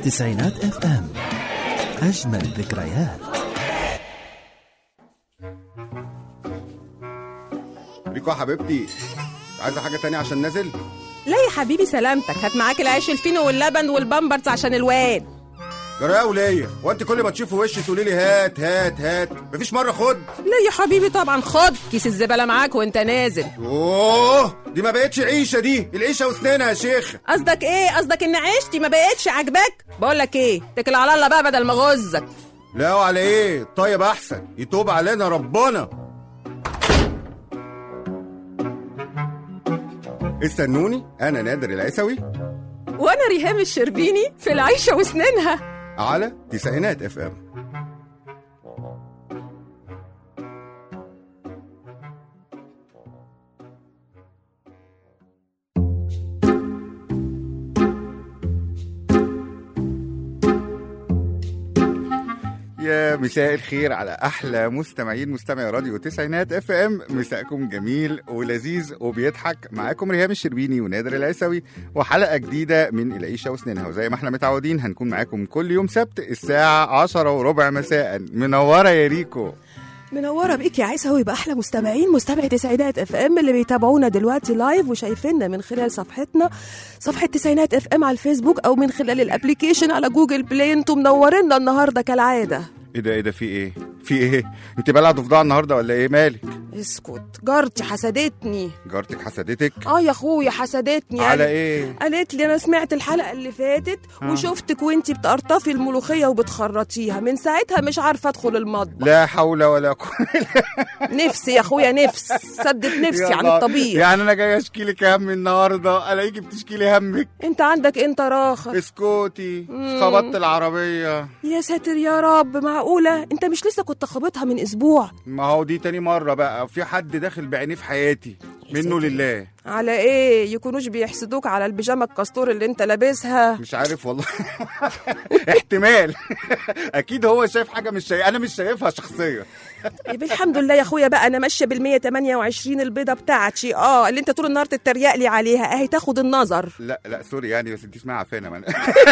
تسعينات اف ام أجمل ذكريات ريكو يا حبيبتي عايزه حاجه تانية عشان نازل لا يا حبيبي سلامتك هات معاك العيش الفينو واللبن والبامبرز عشان الواد جرايه وليا وانت كل ما تشوفي وشي تقولي لي هات هات هات مفيش مره خد لا يا حبيبي طبعا خد كيس الزبالة معاك وانت نازل اوه دي ما بقتش عيشه دي العيشه وسنانها يا شيخ قصدك ايه قصدك ان عيشتي ما بقتش عاجباك بقول لك ايه اتكل على الله بقى بدل ما غزك لا وعلى ايه طيب احسن يتوب علينا ربنا استنوني انا نادر العيسوي وانا ريهام الشربيني في العيشة وسنينها على تسعينات اف ام يا مساء الخير على احلى مستمعين مستمعي راديو تسعينات اف ام مساءكم جميل ولذيذ وبيضحك معاكم ريهام الشربيني ونادر العيسوي وحلقه جديده من العيشه وسنينها وزي ما احنا متعودين هنكون معاكم كل يوم سبت الساعه 10 وربع مساء منوره يا ريكو منوره بيك يا عيسى باحلى مستمعين مستمعي تسعينات اف ام اللي بيتابعونا دلوقتي لايف وشايفيننا من خلال صفحتنا صفحه تسعينات اف ام على الفيسبوك او من خلال الابليكيشن على جوجل بلاي انتم منورينا النهارده كالعاده ايه ده ايه ده في ايه في ايه انت بلع ضفدع النهارده ولا ايه مالك اسكت جارتي حسدتني جارتك حسدتك اه يا اخويا حسدتني على قال- ايه قالت لي انا سمعت الحلقه اللي فاتت آه. وشفتك وانتي بتقرطفي الملوخيه وبتخرطيها من ساعتها مش عارفه ادخل المطبخ لا حول ولا قوه نفسي يا اخويا نفس سدت نفسي يا عن الله. الطبيعي يعني انا جاي اشكي لك هم النهارده الاقيكي بتشكي لي همك انت عندك انت راخه اسكتي مم. خبطت العربيه يا ساتر يا رب معقولة انت مش لسه كنت خابطها من اسبوع ما هو دي تاني مره بقى في حد داخل بعينيه في حياتي يا منه ساتر. لله على ايه يكونوش بيحسدوك على البيجامة الكاستور اللي انت لابسها مش عارف والله احتمال اكيد هو شايف حاجه مش شايف انا مش شايفها شخصيا يبقى الحمد لله يا اخويا بقى انا ماشيه بال 128 البيضه بتاعتي اه اللي انت طول النهار تتريق لي عليها اهي تاخد النظر لا لا سوري يعني بس انت اسمها عفانه من...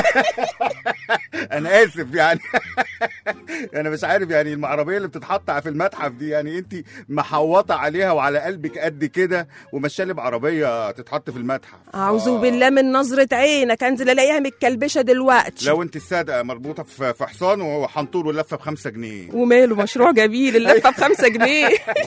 انا اسف يعني انا مش عارف يعني العربيه اللي بتتحط في المتحف دي يعني انت محوطه عليها وعلى قلبك قد كده ومشالي بعربيه تتحط في المتحف اعوذ آه. بالله من نظره عينك انزل الاقيها متكلبشه دلوقتي لو انت الصادقه مربوطه في في حصان وحنطور ولفه بخمسة جنيه وماله مشروع جميل اللفه بخمسة جنيه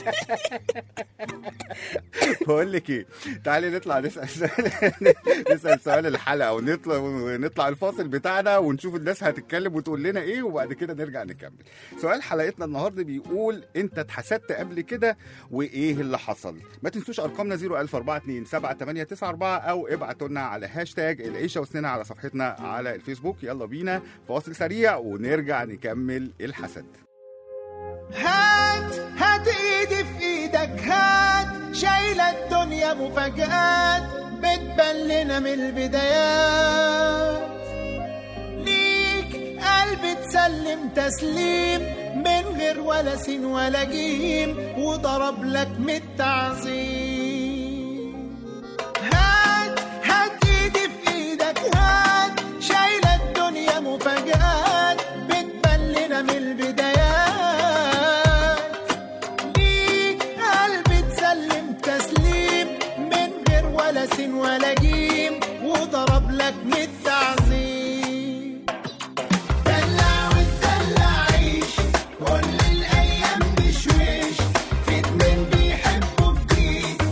بقول لك ايه تعالي نطلع نسال سؤال نسال سؤال الحلقه ونطلع ونطلع الفاصل بتاعنا ونشوف الناس هتتكلم وتقول لنا ايه وبعد كده نرجع نكمل سؤال حلقتنا النهارده بيقول انت اتحسدت قبل كده وايه اللي حصل ما تنسوش ارقامنا 004278994 او ابعتوا لنا على هاشتاج العيشه وسننا على صفحتنا على الفيسبوك يلا بينا فاصل سريع ونرجع نكمل الحسد هات هات ايدي في ايدك هات شايلة الدنيا مفاجآت بتبان لنا من البدايات ليك قلب تسلم تسليم من غير ولا سين ولا جيم وضرب لك من التعظيم هات هات ايدي في ايدك هات شايلة الدنيا مفاجآت بتبان لنا من البدايات ليك قلب تسلم تسليم من غير ولا سين ولا جيم وضرب لك من التعظيم دلع وتدلع عيش كل الايام بشويش في اتنين بيحبوا جديد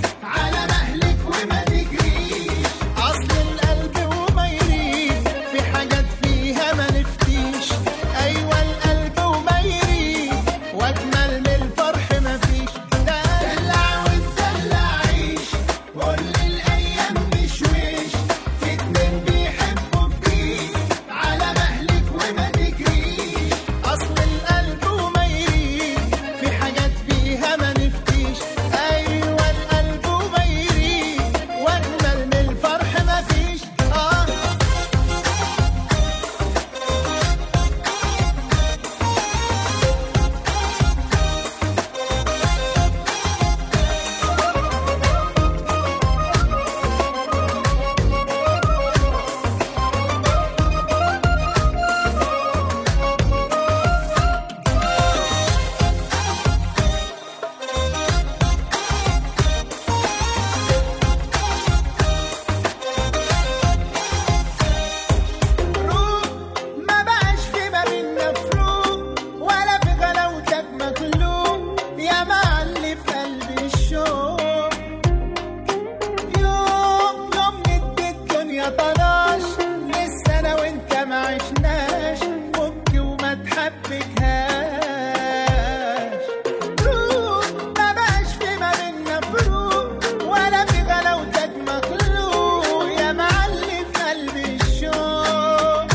طناش لسه انا وانت ما عشناش فك وما تحبكهاش روح ما بقاش في ما بينا فروق ولا في غلاوتك مخلوق يا معلم قلبي الشوق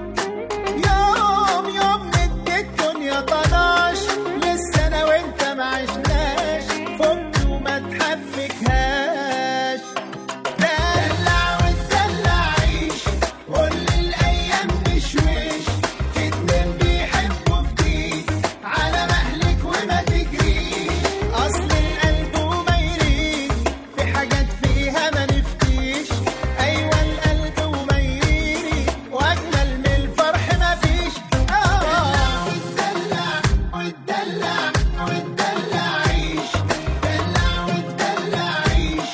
يوم يوم ندي الدنيا طناش لسه انا وانت ما عشناش فك وما تحبكهاش دلع وتدلع عيش قول الايام مشوش في اتنين بيحبوا جديد على مهلك وما تجريش اصل القلب وما يريد في حاجات فيها ما نفتيش ايوه القلب وما يريد واجمل من الفرح ما فيش اه وتدلع وتدلع وتدلع عيش دلع وتدلع عيش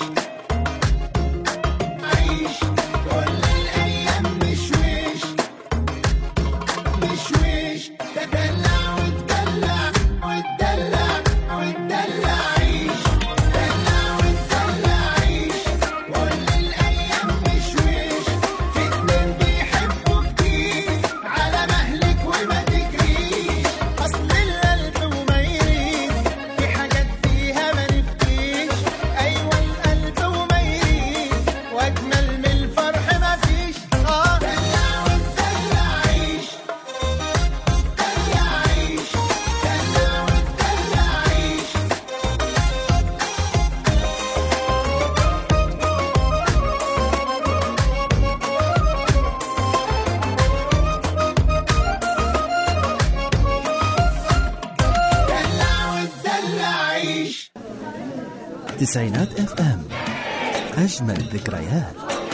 عيش كل الايام مشويش مشويش تدلع وتدلع وتدلع وتدلع عيش دلع وتدلع عيش كل الايام مشويش في اتنين بيحبوا كتير على مهلك وما تجريش اصل القلب وما يريد في حاجات فيها ما نفتيش ايوه القلب وما يريد واجمل من الفرح ما فيش اه دلع وتدلع عيش دلع عيش دلع وتدلع عيش دلع وتدلع عيش تسعينات اف ام أجمل ذكريات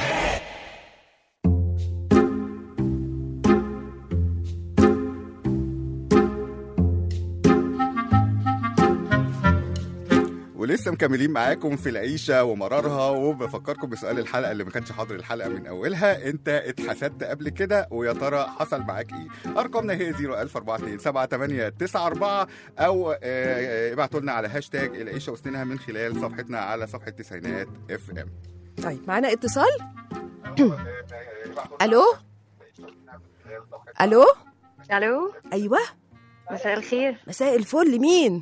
ولسه مكملين معاكم في العيشه ومرارها وبفكركم بسؤال الحلقه اللي ما كانش حاضر الحلقه من اولها انت اتحسدت قبل كده ويا ترى حصل معاك ايه ارقامنا هي 01427 او آه، آه، ابعتوا لنا على هاشتاج العيشه وسنينها من خلال صفحتنا على صفحه تسعينات اف ام طيب معانا اتصال الو الو الو ايوه مساء الخير مساء الفل مين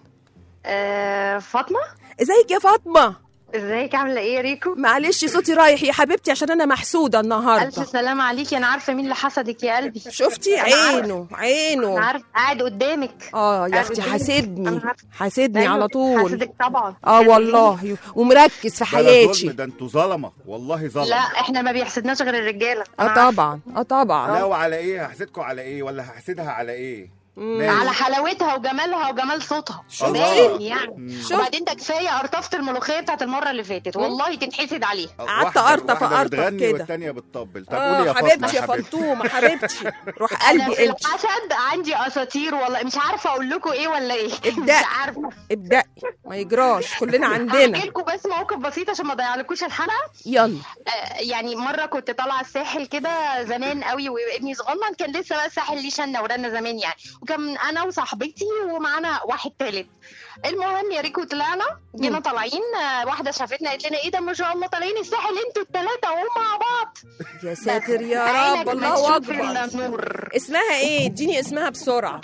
آه فاطمه ازيك يا فاطمه ازيك عامله ايه يا ريكو معلش صوتي رايح يا حبيبتي عشان انا محسوده الف النهارده سلامه عليكي انا عارفه مين اللي حسدك يا قلبي شفتي أنا عارفة. عينه انا عينه عارفه قاعد قدامك اه يا قاعد اختي قدامك. حاسدني أنا عارفة. حاسدني أيوة، على طول حاسدك طبعا اه والله ومركز في ده لا ظلم حياتي ده انتوا ظلمه والله ظلمه لا احنا ما بيحسدناش غير الرجاله اه أنا عارفة. طبعا اه طبعا لا وعلى ايه هحسدكم على ايه ولا هحسدها على ايه ماشي. على حلاوتها وجمالها وجمال صوتها الله. باين يعني شفت؟ وبعدين ده كفايه قرطفه الملوخيه بتاعت المره اللي فاتت والله تنحسد عليها قعدت واحدة- أرطف واحدة أرطف بتغني كده. والتانية بتطبل طب قولي اه يا فاطمه حبيبتي يا فطومه حبيبتي روح انا قلبي في انت الحسد عندي اساطير والله مش عارفه اقول لكم ايه ولا ايه ابدأ. مش عارفه ابدأي ما يجراش كلنا عندنا احكي لكم بس موقف بسيط عشان ما اضيعلكوش الحلقه يلا آه، يعني مره كنت طالعه الساحل كده زمان قوي وابني صغنن كان لسه بقى الساحل ليه شنه ورنا زمان يعني وكان انا وصاحبتي ومعانا واحد تالت المهم يا ريكو طلعنا جينا طالعين آه، واحده شافتنا قالت لنا ايه ده ما شاء الله طالعين الساحل انتوا الثلاثه اهو مع بعض يا ساتر يا عينك رب ما الله تشوف اكبر إلا النور اسمها ايه اديني اسمها بسرعه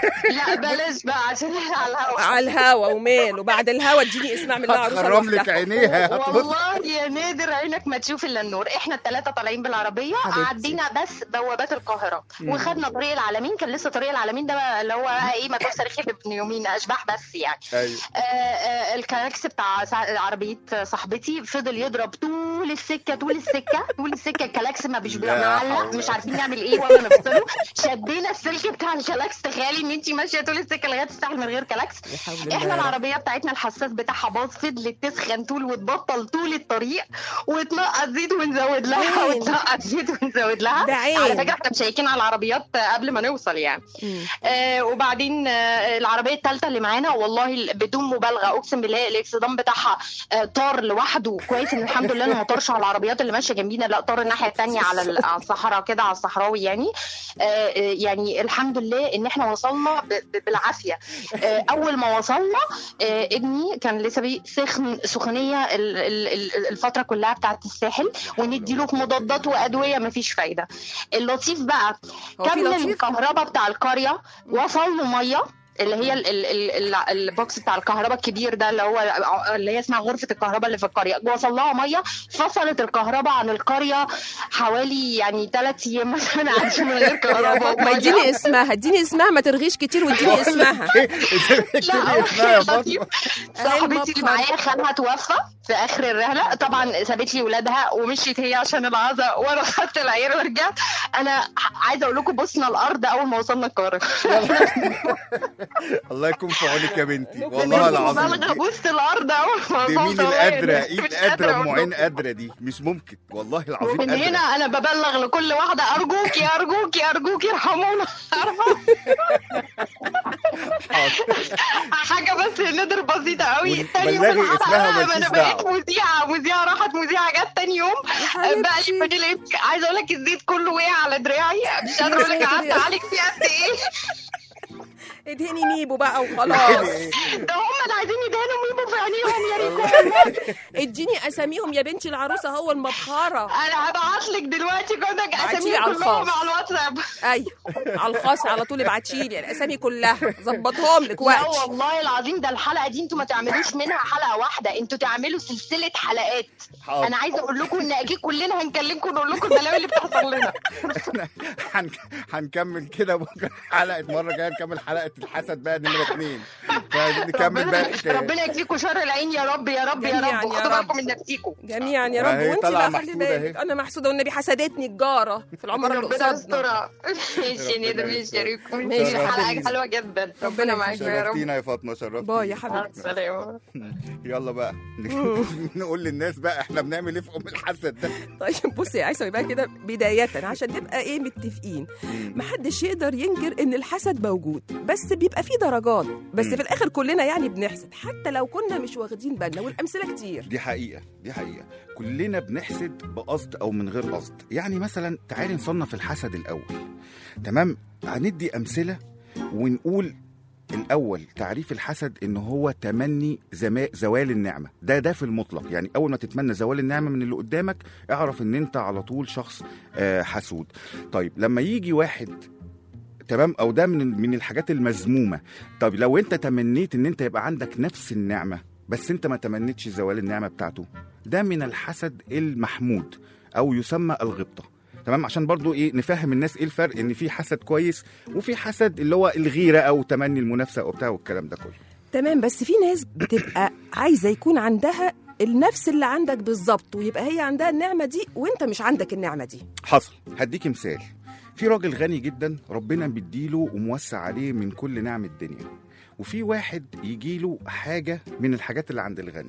لا بلاش بقى عشان على الهوا على الهوا وماله بعد الهوا اديني اسمها من الله عروسه هتخرم لك لوحدها. عينيها هتبص والله يا نادر عينك ما تشوف الا النور احنا الثلاثه طالعين بالعربيه حبيبتي. عدينا بس بوابات القاهره وخدنا طريق العالمين كان لسه طريق العالمين ده بقى اللي هو بقى ايه مدرسه صاروخي ابن يومين اشباح بس يعني ايوه آه، آه، الكلاكس بتاع سع- عربيه صاحبتي فضل يضرب طول السكه طول السكه طول السكه الكلاكس ما مش لا معلق حول. مش عارفين نعمل ايه ولا نفصله شدينا السلك بتاع الكلاكس تخيلي ان انت ماشيه طول السكه لغايه الساحل من غير كلاكس لا حول الله احنا يا رب. العربيه بتاعتنا الحساس بتاعها باظ فضلت تسخن طول وتبطل طول الطريق وتنقط زيت ونزود لها عين. وتنقط زيت ونزود لها ده عين. على فكره احنا مشيكين على العربيات قبل ما نوصل يعني مم. آه وبعدين آه العربيه الثالثه اللي معانا والله ال- بدون مبالغه اقسم بالله الاكسدام بتاعها آه طار لوحده كويس ان الحمد لله انه ما طارش على العربيات اللي ماشيه جنبينا لا طار الناحيه الثانيه على ال- على الصحراء كده على الصحراوي يعني آه آه، يعني الحمد لله ان احنا وصلنا ب- ب- بالعافيه آه اول ما وصلنا آه ابني كان لسه بي سخن سخونيه ال- ال- ال- الفتره كلها بتاعت الساحل ونديله في مضادات وادويه مفيش فايده اللطيف بقى هو في كابل لطيف؟ الكهرباء بتاع القريه وصل له ميه اللي هي ال ال ال ال البوكس بتاع الكهرباء الكبير ده اللي هو اللي هي اسمها غرفه الكهرباء اللي في القريه وصل لها ميه فصلت الكهرباء عن القريه حوالي يعني ثلاث ايام مثلا عايشين من غير كهرباء ما اديني اسمها اديني اسمها ما ترغيش كتير واديني اسمها اكتبي اسمها يا فاطمه صاحبتي اللي معايا خالها توفى في اخر الرحله طبعا سابت لي ولادها ومشيت هي عشان العزاء وانا خدت العيال ورجعت انا عايزه اقول لكم بصنا الارض اول ما وصلنا القاهره الله يكون في عونك يا بنتي والله العظيم مبالغه دي- بص الارض اول ما دي مين وصلت القادرة مش ايد قادرة قادرة أقول معين لكم. قادرة دي مش ممكن والله العظيم ومن هنا قادرة انا ببلغ لكل واحده ارجوكي ارجوكي ارجوكي ارحمونا عارفه حاجه بس ندر بسيطه قوي تاني يوم بلغي الحلقة اسمها بقى ومالكيش انا بقيت دعوة. مذيعه مذيعه راحت مذيعه جت تاني يوم حبيبتي. بقى لي فانيلا عايزه اقول لك الزيت كله وقع على دراعي مش قادره اقول لك قعدت اعالج فيه قد ايه ادهني ميبو بقى وخلاص ده هم اللي عايزين يدهنوا ميمو في عينيهم يا ريكو والله اديني اساميهم يا بنتي العروسه هو المبخره انا هبعت لك دلوقتي كده ابعتيلي اساميهم على كلهم الخاص. على الواتساب ايوه على الخاص على طول ابعتي لي الاسامي كلها ظبطهم لك لا وقت والله العظيم ده الحلقه دي انتوا ما تعملوش منها حلقه واحده انتوا تعملوا سلسله حلقات حاضر. انا عايزه اقول لكم ان اكيد كلنا هنكلمكم ونقول لكم البلاوي اللي بتحصل لنا هن- هنكمل كده بكره حلقة مرة جاية نكمل حلقة الحسد بقى نمرة اتنين فعايزين نكمل بقى ربنا الحكاية ربنا يكفيكم شر العين يا رب يا رب يا جميعاً رب يا خدوا رب. بالكم من نفسيكم جميعا يا ما رب هي وانت طالعة بقى خلي محسودة بالك اهي. انا محسوده والنبي حسدتني الجاره في العمر اللي ربنا قصادنا يسترها ماشي يا ندى ماشي يا ريكو ماشي ماشي يا حلقه حبيبي. حلوه جدا ربنا معاك يا رب شرفتينا يا فاطمة شرفتينا باي يا مع حبيبتي السلامه يلا بقى نقول للناس بقى احنا بنعمل ايه في ام الحسد ده طيب بصي يا عيسى يبقى كده بداية عشان نبقى ايه متفقين محدش يقدر ينكر ان الحسد موجود بس بيبقى فيه درجات بس مم. في الاخر كلنا يعني بنحسد حتى لو كنا مش واخدين بالنا والامثله كتير دي حقيقة دي حقيقة كلنا بنحسد بقصد أو من غير قصد يعني مثلا تعالي نصنف الحسد الأول تمام هندي أمثلة ونقول الأول تعريف الحسد إن هو تمني زما- زوال النعمة ده ده في المطلق يعني أول ما تتمنى زوال النعمة من اللي قدامك اعرف إن أنت على طول شخص آه، حسود طيب لما يجي واحد تمام او ده من من الحاجات المذمومه طب لو انت تمنيت ان انت يبقى عندك نفس النعمه بس انت ما تمنيتش زوال النعمه بتاعته ده من الحسد المحمود او يسمى الغبطه تمام عشان برضو ايه نفهم الناس ايه الفرق ان في حسد كويس وفي حسد اللي هو الغيره او تمني المنافسه او بتاع والكلام ده كله تمام بس في ناس بتبقى عايزه يكون عندها النفس اللي عندك بالظبط ويبقى هي عندها النعمه دي وانت مش عندك النعمه دي حصل هديك مثال في راجل غني جدا ربنا مديله وموسع عليه من كل نعم الدنيا وفي واحد يجيله حاجة من الحاجات اللي عند الغني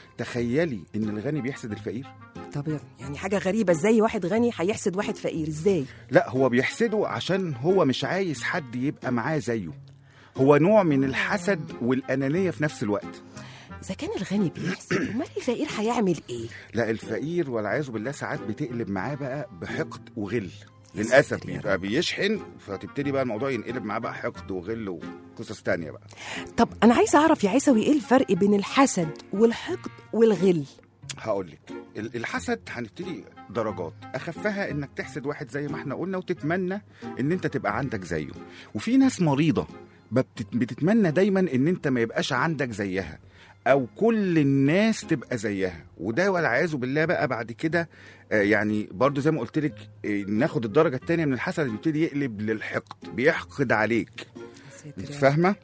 تخيلي ان الغني بيحسد الفقير طب يعني حاجه غريبه ازاي واحد غني هيحسد واحد فقير ازاي لا هو بيحسده عشان هو مش عايز حد يبقى معاه زيه هو نوع من الحسد والأنانية في نفس الوقت اذا كان الغني بيحسد امال الفقير هيعمل ايه لا الفقير والعياذ بالله ساعات بتقلب معاه بقى بحقد وغل للاسف ساتر يا بيبقى بيشحن فتبتدي بقى الموضوع ينقلب معاه بقى حقد وغل وقصص تانية بقى طب انا عايزه اعرف يا عيسوي ايه الفرق بين الحسد والحقد والغل هقول لك ال- الحسد هنبتدي درجات اخفها انك تحسد واحد زي ما احنا قلنا وتتمنى ان انت تبقى عندك زيه وفي ناس مريضه ببت- بتتمنى دايما ان انت ما يبقاش عندك زيها او كل الناس تبقى زيها وده والعياذ بالله بقى بعد كده آه، يعني برضو زي ما قلت لك آه، ناخد الدرجه الثانيه من الحسد يبتدي يقلب للحقد بيحقد عليك انت فاهمه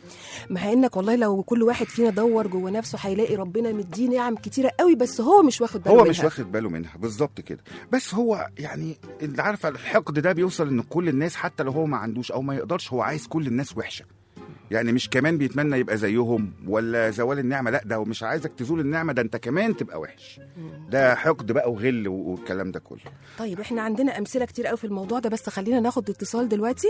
مع انك والله لو كل واحد فينا دور جوه نفسه هيلاقي ربنا مديه نعم كتيره قوي بس هو مش واخد باله هو منها. مش واخد باله منها بالظبط كده بس هو يعني انت عارف الحقد ده بيوصل ان كل الناس حتى لو هو ما عندوش او ما يقدرش هو عايز كل الناس وحشه يعني مش كمان بيتمنى يبقى زيهم ولا زوال النعمه لا ده هو مش عايزك تزول النعمه ده انت كمان تبقى وحش ده حقد بقى وغل و- والكلام ده كله طيب احنا عندنا امثله كتير قوي في الموضوع ده بس خلينا ناخد اتصال دلوقتي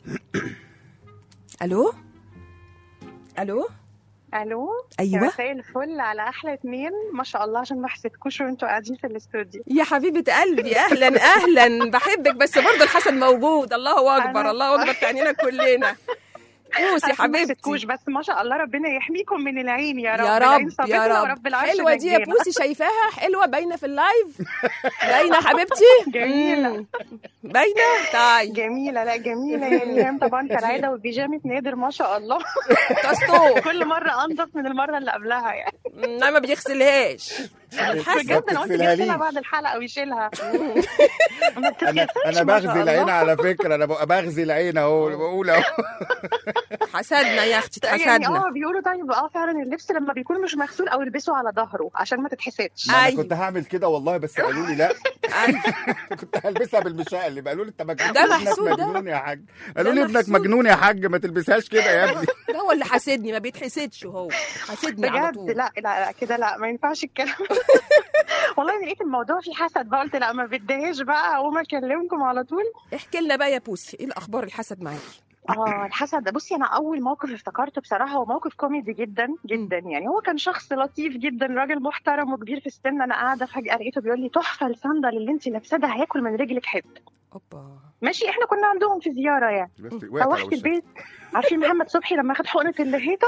الو الو الو أيوة. مساء الفل على احلى اتنين ما شاء الله عشان ما حسيتكوش وانتوا قاعدين في الاستوديو يا حبيبه قلبي اهلا اهلا بحبك بس برضه الحسد موجود الله اكبر أنا- الله اكبر في عينينا كلنا بوسي عشان ما حبيبتي يحسدكوش بس ما شاء الله ربنا يحميكم من العين يا رب يا العين رب صابتنا يا رب ورب العرش حلوه دي يا نجانا. بوسي شايفاها حلوه باينه في اللايف باينه حبيبتي جميلة. مم. باينه طيب جميلة لا جميلة يا ريهام طبعا كالعادة وبيجامة نادر ما شاء الله كاستور كل مرة أنظف من المرة اللي قبلها يعني لا ما بيغسلهاش بجد أنا قلت تغسلها بيغسلها ليه؟ بعد الحلقة ويشيلها ما انا بتتغسلش انا ما شاء بغزي العين الله. على فكره انا ببقى بغزي العين اهو بقول اهو حسدنا يا اختي يعني اتحسدنا اه بيقولوا طيب اه فعلا اللبس لما بيكون مش مغسول او البسه على ظهره عشان ما تتحسدش ما انا أيوة. كنت هعمل كده والله بس قالوا لي لا أيوة. كنت هلبسها بالمشقلب قالوا لي انت مجنون ده ابنك محسود ده. مجنون يا حاج قالوا لي ابنك محسود. مجنون يا حاج ما تلبسهاش كده يا ابني ده هو اللي حاسدني ما بيتحسدش هو حاسدني على بجد طول لا لا لا كده لا ما ينفعش الكلام والله أنا لقيت الموضوع فيه حسد بقى قلت لا ما بديهاش بقى اقوم اكلمكم على طول احكي لنا بقى يا بوسي ايه الاخبار الحسد معاكي اه الحسد بصي انا اول موقف افتكرته بصراحه هو موقف كوميدي جدا جدا يعني هو كان شخص لطيف جدا راجل محترم وكبير في السن انا قاعده فجاه لقيته بيقول لي تحفه الصندل اللي انت لابساه ده هياكل من رجلك حته اوبا ماشي احنا كنا عندهم في زياره يعني بس وقع على روحت وشك. البيت عارفين محمد صبحي لما خد حقنه اللهيطه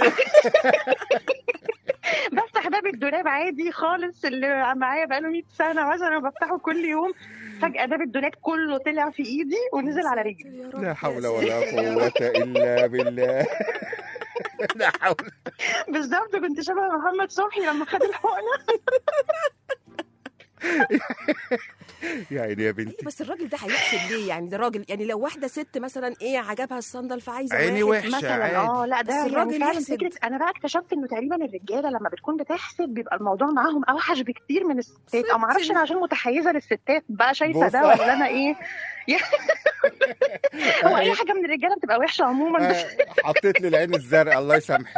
بفتح باب الدولاب عادي خالص اللي معايا بقاله 100 سنه مثلا بفتحه كل يوم فجاه باب الدولاب كله طلع في ايدي ونزل على رجلي يا رب لا يا حول ولا سيدي يا رب. قوة إلا بالله لا حول بالظبط كنت شبه محمد صبحي لما خد الحقنه يا عيني يا بنتي بس الراجل ده هيحسد ليه يعني ده راجل يعني لو واحده ست مثلا ايه عجبها الصندل فعايزه عيني واحد وحشة مثلا عادي اه لا بس ده يعني الراجل فعلا يحسد. فكره انا بقى اكتشفت انه تقريبا الرجاله لما بتكون بتحسد بيبقى الموضوع معاهم اوحش بكتير من الستات او ما اعرفش انا عشان متحيزه للستات بقى شايفه ده بص. ولا انا ايه هو اي حاجه من الرجاله بتبقى وحشه عموما بس آه، حطيت لي العين الزرقاء الله يسامحك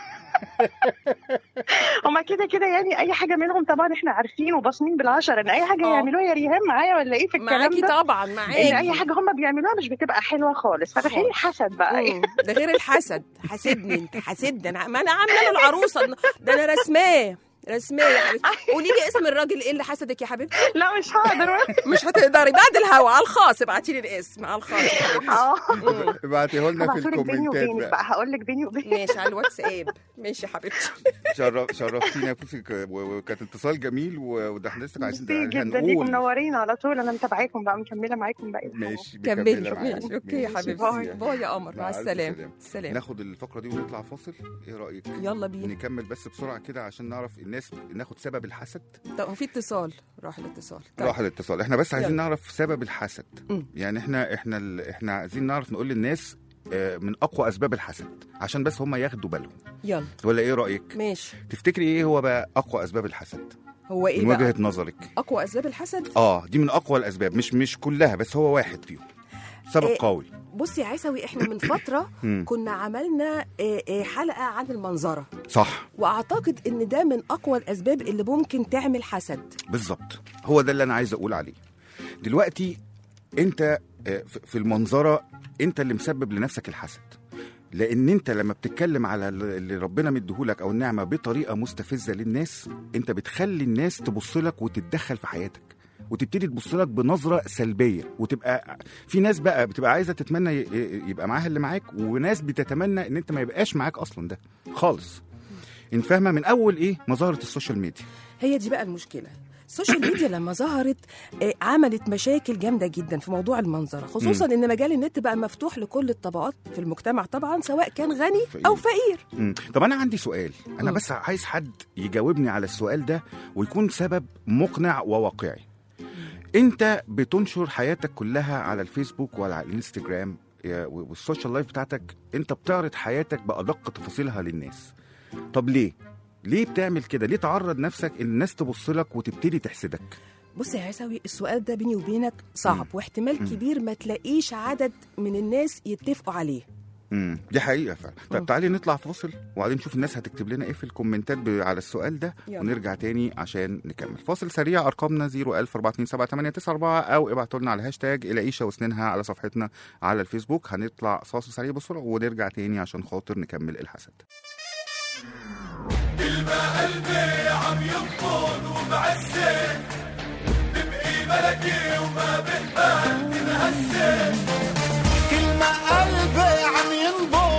هما كده كده يعني اي حاجه منهم طبعا احنا عارفين وباصمين بالعشره ان اي حاجه آه. يعملوها يا ريهام معايا ولا ايه في الكلام معاكي ده طبعا ان معاكي اي حاجه هما بيعملوها مش بتبقى حلوه خالص فتخيلي خالص. الحسد بقى ايه مم. ده غير الحسد حاسدني انت حاسدني انا ما انا عامله له العروسه ده انا رسماه رسماه يا حبيبتي قولي لي اسم الراجل ايه اللي حسدك يا حبيبتي لا مش هقدر مش هتقدري بعد الهوا على الخاص ابعتي لي الاسم على الخاص يا حبيبتي اه مم. ابعتيه لنا في هبعتهولك بيني الكومنتات وبينك بقى بقى هقول لك بيني وبينك ماشي على الواتساب ماشي يا حبيبتي شرف شرفتينا يا بوسي ك- و- وكانت اتصال جميل و- وده احنا لسه عايزين ميرسي جدا ليكم هنقول منورين على طول انا متابعاكم بقى مكمله معاكم باقي الحلقة. ماشي كملي مكملة معاك. ماشي اوكي يا ماشي، حبيبتي باي. باي يا قمر مع مع ألف السلامه سلامة. سلام ناخد الفقرة دي ونطلع فاصل ايه رأيك؟ يلا بينا نكمل بس بسرعة كده عشان نعرف الناس ناخد سبب الحسد طب هو في اتصال راح الاتصال طيب. راح الاتصال احنا بس عايزين يلا. نعرف سبب الحسد مم. يعني احنا احنا ال... احنا عايزين نعرف نقول للناس آه، من اقوى اسباب الحسد عشان بس هم ياخدوا بالهم يلا ولا ايه رايك ماشي تفتكري ايه هو بقى اقوى اسباب الحسد هو ايه من بقى وجهه نظرك اقوى اسباب الحسد اه دي من اقوى الاسباب مش مش كلها بس هو واحد فيهم سبب إيه. قوي بصي يا عيسوي احنا من فتره مم. كنا عملنا آه، آه، حلقه عن المنظره صح واعتقد ان ده من اقوى الاسباب اللي ممكن تعمل حسد بالظبط هو ده اللي انا عايز اقول عليه دلوقتي انت آه، في- في المنظره انت اللي مسبب لنفسك الحسد لان انت لما بتتكلم على اللي ربنا مديهولك او النعمه بطريقه مستفزه للناس انت بتخلي الناس تبص لك وتتدخل في حياتك وتبتدي تبص لك بنظره سلبيه وتبقى في ناس بقى بتبقى عايزه تتمنى ي- ي- يبقى معاها اللي معاك وناس بتتمنى ان انت ما يبقاش معاك اصلا ده خالص انت فاهمه من اول ايه مظاهره السوشيال ميديا هي دي بقى المشكله السوشيال ميديا لما ظهرت آه، عملت مشاكل جامده جدا في موضوع المنظره خصوصا ان مجال النت بقى مفتوح لكل الطبقات في المجتمع طبعا سواء كان غني او فقير مم. طب انا عندي سؤال انا مم. بس عايز حد يجاوبني على السؤال ده ويكون سبب مقنع وواقعي انت بتنشر حياتك كلها على الفيسبوك وعلى الانستجرام يا- والسوشيال لايف بتاعتك انت بتعرض حياتك بادق تفاصيلها للناس طب ليه ليه بتعمل كده ليه تعرض نفسك ان الناس تبص لك وتبتدي تحسدك بص يا عيسوي السؤال ده بيني وبينك صعب واحتمال كبير ما تلاقيش عدد من الناس يتفقوا عليه امم دي حقيقه فعلا مم. طب تعالي نطلع فاصل وبعدين نشوف الناس هتكتب لنا ايه في الكومنتات ب- على السؤال ده يلا. ونرجع تاني عشان نكمل فاصل سريع ارقامنا 014278994 او ابعتوا لنا على الهاشتاج العيشه وسنينها على صفحتنا على الفيسبوك هنطلع فاصل سريع بسرعه ونرجع تاني عشان خاطر نكمل الحسد كل ما قلبي عم ينبض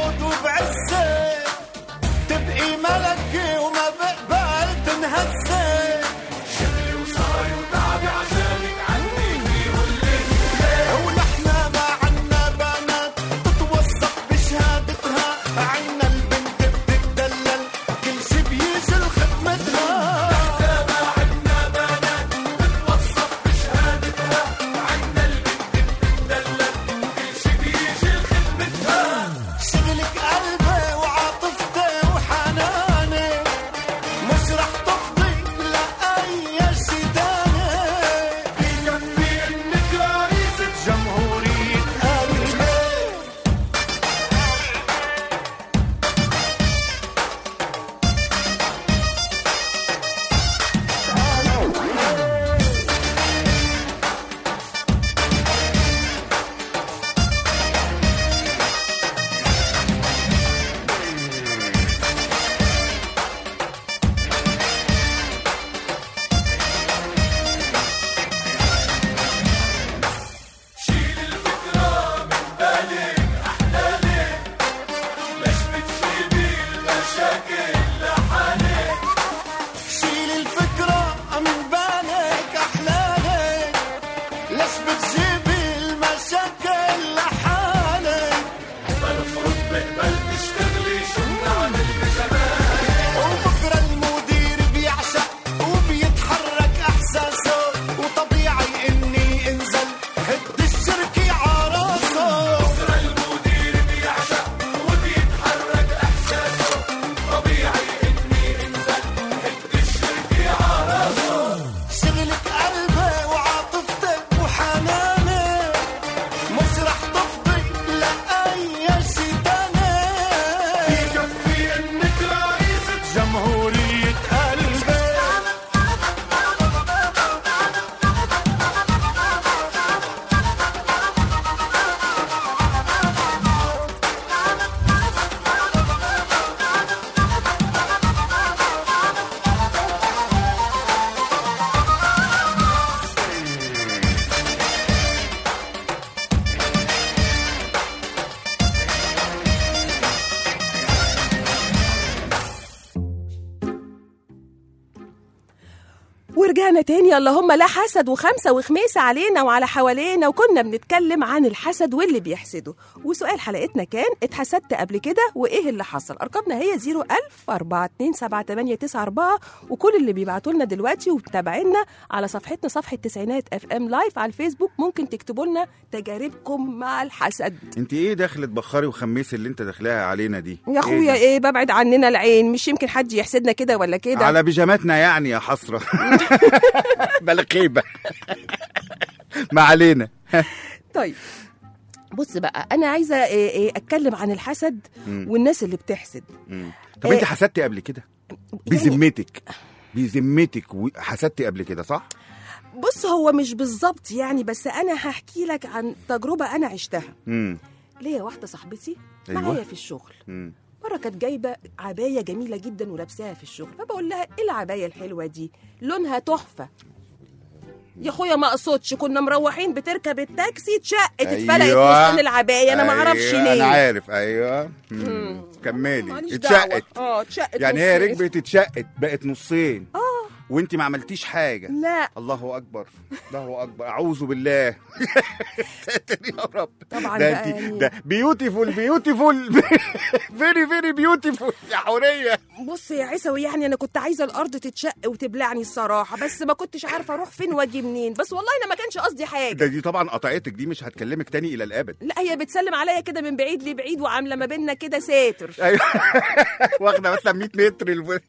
ورجعنا تاني اللهم لا حسد وخمسة وخميسة علينا وعلى حوالينا وكنا بنتكلم عن الحسد واللي بيحسده وسؤال حلقتنا كان اتحسدت قبل كده وايه اللي حصل ارقامنا هي 01000 427 وكل اللي بيبعتوا لنا دلوقتي ومتابعينا على صفحتنا صفحة تسعينات اف ام لايف على الفيسبوك ممكن تكتبوا لنا تجاربكم مع الحسد انت ايه دخلة بخاري وخميس اللي انت داخلاها علينا دي يا اخويا ده؟ ايه ببعد عننا العين مش يمكن حد يحسدنا كده ولا كده على بيجاماتنا يعني يا حسرة بلا خيبة ما علينا طيب بص بقى انا عايزه إيه إيه اتكلم عن الحسد مم. والناس اللي بتحسد مم. طب إيه. انت حسدتي قبل كده بذمتك بذمتك و- حسدتي قبل كده صح بص هو مش بالظبط يعني بس انا هحكي لك عن تجربه انا عشتها امم ليا واحده صاحبتي أيوة. معايا في الشغل امم مره كانت جايبه عبايه جميله جدا ولابساها في الشغل فبقول لها ايه العبايه الحلوه دي لونها تحفه يا اخويا ما اقصدش كنا مروحين بتركب التاكسي اتشقت اتفلقت أيوة. وسط العبايه انا ما اعرفش أيوة، ليه انا عارف ايوه مم. مم. كملي ماليش دعوة. اتشقت اه اتشقت يعني هي نصين. ركبت اتشقت بقت نصين اه وانت ما عملتيش حاجه لا الله اكبر الله اكبر اعوذ بالله ساتر يا رب طبعا ده بقى انت يعني- ده بيوتيفول بيوتيفول فيري فيري بيوتيفول يا حوريه بص يا عيسوي يعني انا كنت عايزه الارض تتشق وتبلعني الصراحه بس ما كنتش عارفه اروح فين واجي منين بس والله انا ما كانش قصدي حاجه ده دي طبعا قطعتك دي مش هتكلمك تاني الى الابد لا هي بتسلم عليا كده من بعيد لبعيد وعامله ما بيننا كده ساتر ايوه واخده مثلا 100 متر الف...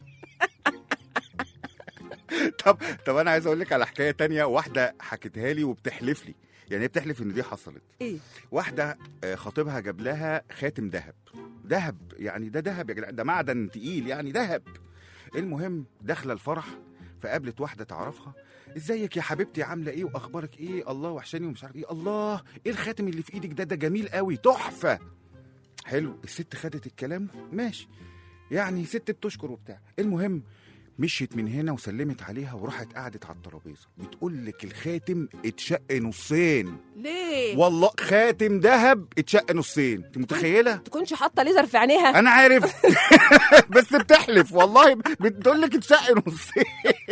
طب طب انا عايز اقول لك على حكايه تانية واحده حكتها لي وبتحلف لي يعني هي بتحلف ان دي حصلت ايه واحده آه، خطيبها جاب لها خاتم ذهب ذهب يعني ده ذهب يا جدعان ده معدن تقيل يعني ذهب المهم داخله الفرح فقابلت واحده تعرفها ازيك يا حبيبتي عامله ايه واخبارك ايه الله وحشاني ومش عارف ايه الله ايه الخاتم اللي في ايدك ده ده جميل قوي تحفه حلو الست خدت الكلام ماشي يعني ست بتشكر وبتاع المهم مشيت من هنا وسلمت عليها وراحت قعدت على الترابيزه بتقول لك الخاتم اتشق نصين ليه والله خاتم ذهب اتشق نصين انت متخيله تكونش حاطه ليزر في عينيها انا عارف بس بتحلف والله بتقول لك اتشق نصين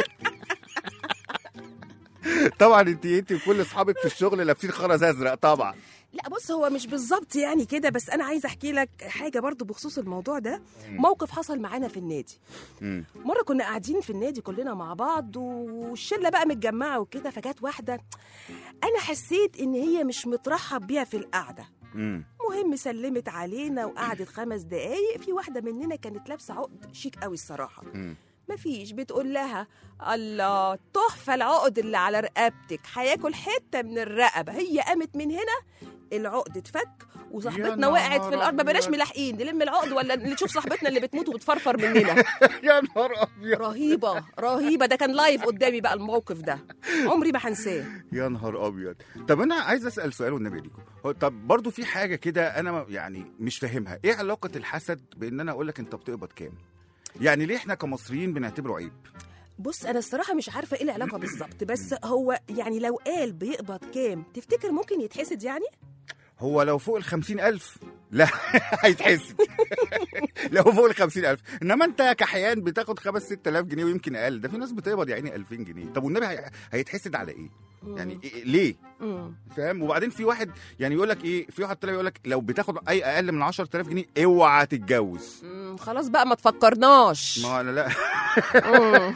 طبعا انت انت وكل اصحابك في الشغل لابسين خرز ازرق طبعا لا بص هو مش بالظبط يعني كده بس انا عايزه احكي لك حاجه برضو بخصوص الموضوع ده موقف حصل معانا في النادي مم. مره كنا قاعدين في النادي كلنا مع بعض والشله بقى متجمعه وكده فجت واحده انا حسيت ان هي مش مترحب بيها في القعده مم. مهم سلمت علينا وقعدت خمس دقايق في واحده مننا كانت لابسه عقد شيك قوي الصراحه مم. مفيش بتقول لها الله تحفه العقد اللي على رقبتك هياكل حته من الرقبه هي قامت من هنا العقد اتفك وصاحبتنا نهار وقعت في الارض ما بلاش أبيض. ملاحقين نلم العقد ولا نشوف صاحبتنا اللي بتموت وبتفرفر مننا يا نهار ابيض رهيبه رهيبه ده كان لايف قدامي بقى الموقف ده عمري ما هنساه يا نهار ابيض طب انا عايز اسال سؤال والنبي ليكم هو طب برضو في حاجه كده انا ما- يعني مش فاهمها ايه علاقه الحسد بان انا اقول لك انت بتقبض كام يعني ليه احنا كمصريين بنعتبره عيب بص انا الصراحه مش عارفه ايه العلاقه بالظبط بس هو يعني لو قال بيقبض كام تفتكر ممكن يتحسد يعني هو لو فوق ال ألف لا هيتحسد لو فوق ال ألف انما انت كحيان بتاخد 5 6000 جنيه ويمكن اقل ده في ناس بتقبض يعني 2000 جنيه طب والنبي هي- هيتحسد على ايه يعني إيه ليه مم. فاهم وبعدين في واحد يعني يقول لك ايه في واحد طلع يقول لك لو بتاخد اي اقل من 10000 جنيه اوعى تتجوز مم، خلاص بقى ما تفكرناش ما انا لا مم.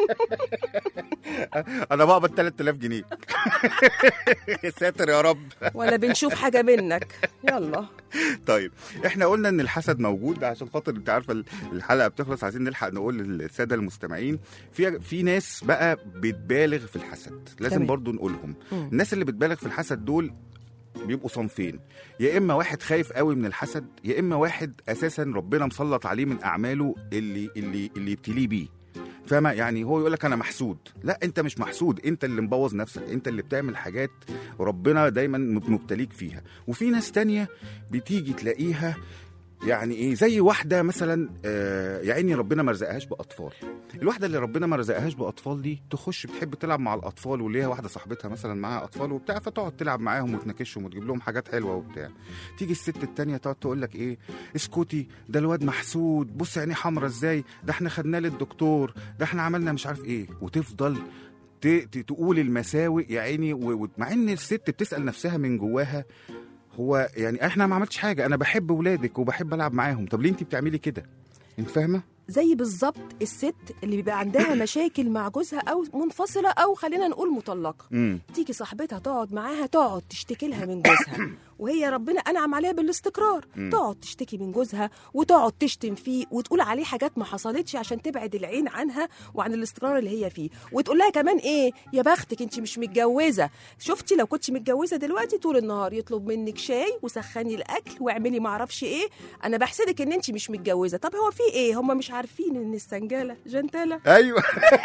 انا بقبض 3000 جنيه يا ساتر يا رب ولا بنشوف حاجه منك يلا طيب احنا قلنا ان الحسد موجود عشان خاطر انت عارفه الحلقه بتخلص عايزين نلحق نقول للساده المستمعين في في ناس بقى بتبالغ في الحسد لازم تمام. برضو نقولهم مم. الناس اللي بتبالغ في الحسد دول بيبقوا صنفين يا اما واحد خايف قوي من الحسد يا اما واحد اساسا ربنا مسلط عليه من اعماله اللي اللي اللي يبتليه بيه فاهمة يعني هو يقول لك انا محسود لا انت مش محسود انت اللي مبوظ نفسك انت اللي بتعمل حاجات ربنا دايما مبتليك فيها وفي ناس تانية بتيجي تلاقيها يعني ايه زي واحده مثلا آه يا عيني ربنا ما رزقهاش باطفال الواحده اللي ربنا ما رزقهاش باطفال دي تخش بتحب تلعب مع الاطفال وليها واحده صاحبتها مثلا معاها اطفال وبتاع فتقعد تلعب معاهم وتناكشهم وتجيب لهم حاجات حلوه وبتاع تيجي الست التانية تقعد تقول لك ايه اسكتي ده الواد محسود بص عينيه حمرا ازاي ده احنا خدناه للدكتور ده احنا عملنا مش عارف ايه وتفضل ت- ت- تقول المساوئ يا عيني و- و- مع ان الست بتسال نفسها من جواها هو يعني احنا ما عملتش حاجه انا بحب ولادك وبحب العب معاهم طب ليه انت بتعملي كده انت فاهمه زي بالظبط الست اللي بيبقى عندها مشاكل مع جوزها او منفصله او خلينا نقول مطلقه امم تيجي صاحبتها تقعد معاها تقعد تشتكي لها من جوزها وهي ربنا انعم عليها بالاستقرار مم. تقعد تشتكي من جوزها وتقعد تشتم فيه وتقول عليه حاجات ما حصلتش عشان تبعد العين عنها وعن الاستقرار اللي هي فيه وتقول لها كمان ايه يا بختك انت مش متجوزه شفتي لو كنتش متجوزه دلوقتي طول النهار يطلب منك شاي وسخني الاكل واعملي ما اعرفش ايه انا بحسدك ان انت مش متجوزه طب هو في ايه هم مش عارفين ان السنجاله جنتاله ايوه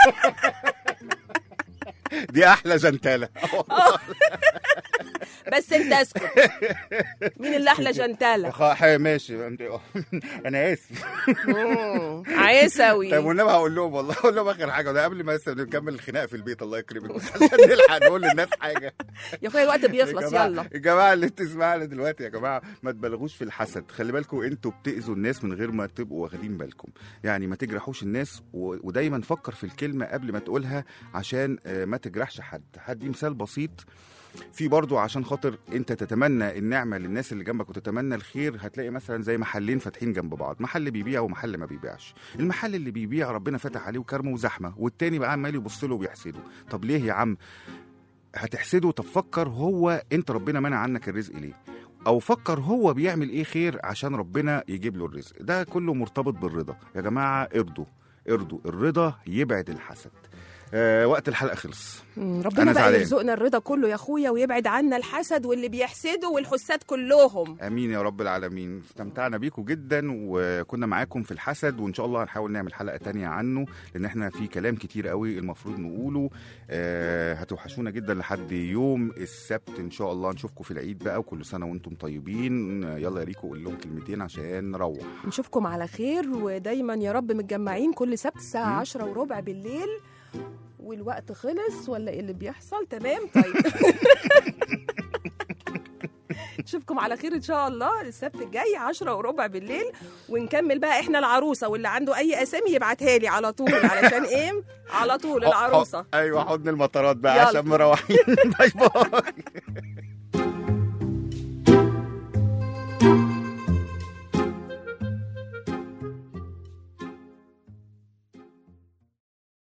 دي احلى جنتاله بس انت اسكت مين اللي احلى جنتاله خ- ماشي انا اسف مم، عيسوي طيب والنبي هقول لهم والله هقول لهم اخر حاجه وده قبل ما لسه نكمل الخناقه في البيت الله يكرمك بس عشان نلحق نقول للناس حاجه يا اخويا الوقت يا بيخلص جماعة يلا الجماعه اللي بتسمعنا دلوقتي يا جماعه ما تبالغوش في الحسد خلي بالكم انتوا بتاذوا الناس من غير ما تبقوا واخدين بالكم يعني ما تجرحوش الناس و... ودايما فكر في الكلمه قبل ما تقولها عشان آه، ما تجرحش حد هدي مثال بسيط في برضو عشان خاطر انت تتمنى النعمه للناس اللي جنبك وتتمنى الخير هتلاقي مثلا زي محلين فاتحين جنب بعض محل بيبيع ومحل ما بيبيعش المحل اللي بيبيع ربنا فتح عليه وكرمه وزحمه والتاني بقى عمال يبص له وبيحسده طب ليه يا عم هتحسده طب فكر هو انت ربنا منع عنك الرزق ليه او فكر هو بيعمل ايه خير عشان ربنا يجيب له الرزق ده كله مرتبط بالرضا يا جماعه ارضوا ارضوا الرضا يبعد الحسد آه وقت الحلقه خلص مم، ربنا أنا بقى زعلان. يرزقنا الرضا كله يا اخويا ويبعد عنا الحسد واللي بيحسدوا والحساد كلهم امين يا رب العالمين استمتعنا بيكم جدا وكنا معاكم في الحسد وان شاء الله هنحاول نعمل حلقه تانية عنه لان احنا في كلام كتير قوي المفروض نقوله آه هتوحشونا جدا لحد يوم السبت ان شاء الله نشوفكم في العيد بقى وكل سنه وانتم طيبين آه، يلا يا ريكو قول لهم كلمتين عشان نروح نشوفكم على خير ودايما يا رب متجمعين كل سبت الساعة مم. عشرة وربع بالليل والوقت خلص ولا ايه اللي بيحصل تمام طيب نشوفكم على خير ان شاء الله السبت الجاي عشرة وربع بالليل ونكمل بقى احنا العروسه واللي عنده اي اسامي يبعتها لي على طول علشان ايه على طول العروسه ايوه حضن المطارات بقى يلا. عشان مروحين باي باي